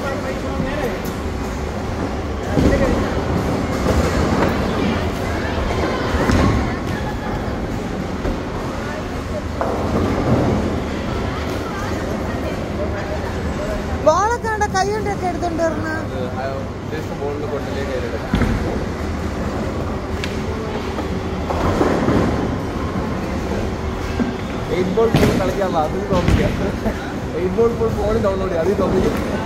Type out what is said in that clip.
ബോളൊക്കെ കണ്ട കൈ കൊണ്ടൊക്കെ എടുത്തോണ്ട് വരണ ഉദ്ദേശിച്ച ബോളിൽ കൊണ്ടില്ലേ കയ്യിലെടുക്കാം എയ്റ്റ് ബോൾ ഫുൾ കളിക്കാനുള്ള അതിൽ തോന്നില്ല എയ്റ്റ് ബോൾ ഫുൾ ഫോണിൽ ഡൗൺലോഡ് ചെയ്യാം അതിൽ തോന്നിക്കും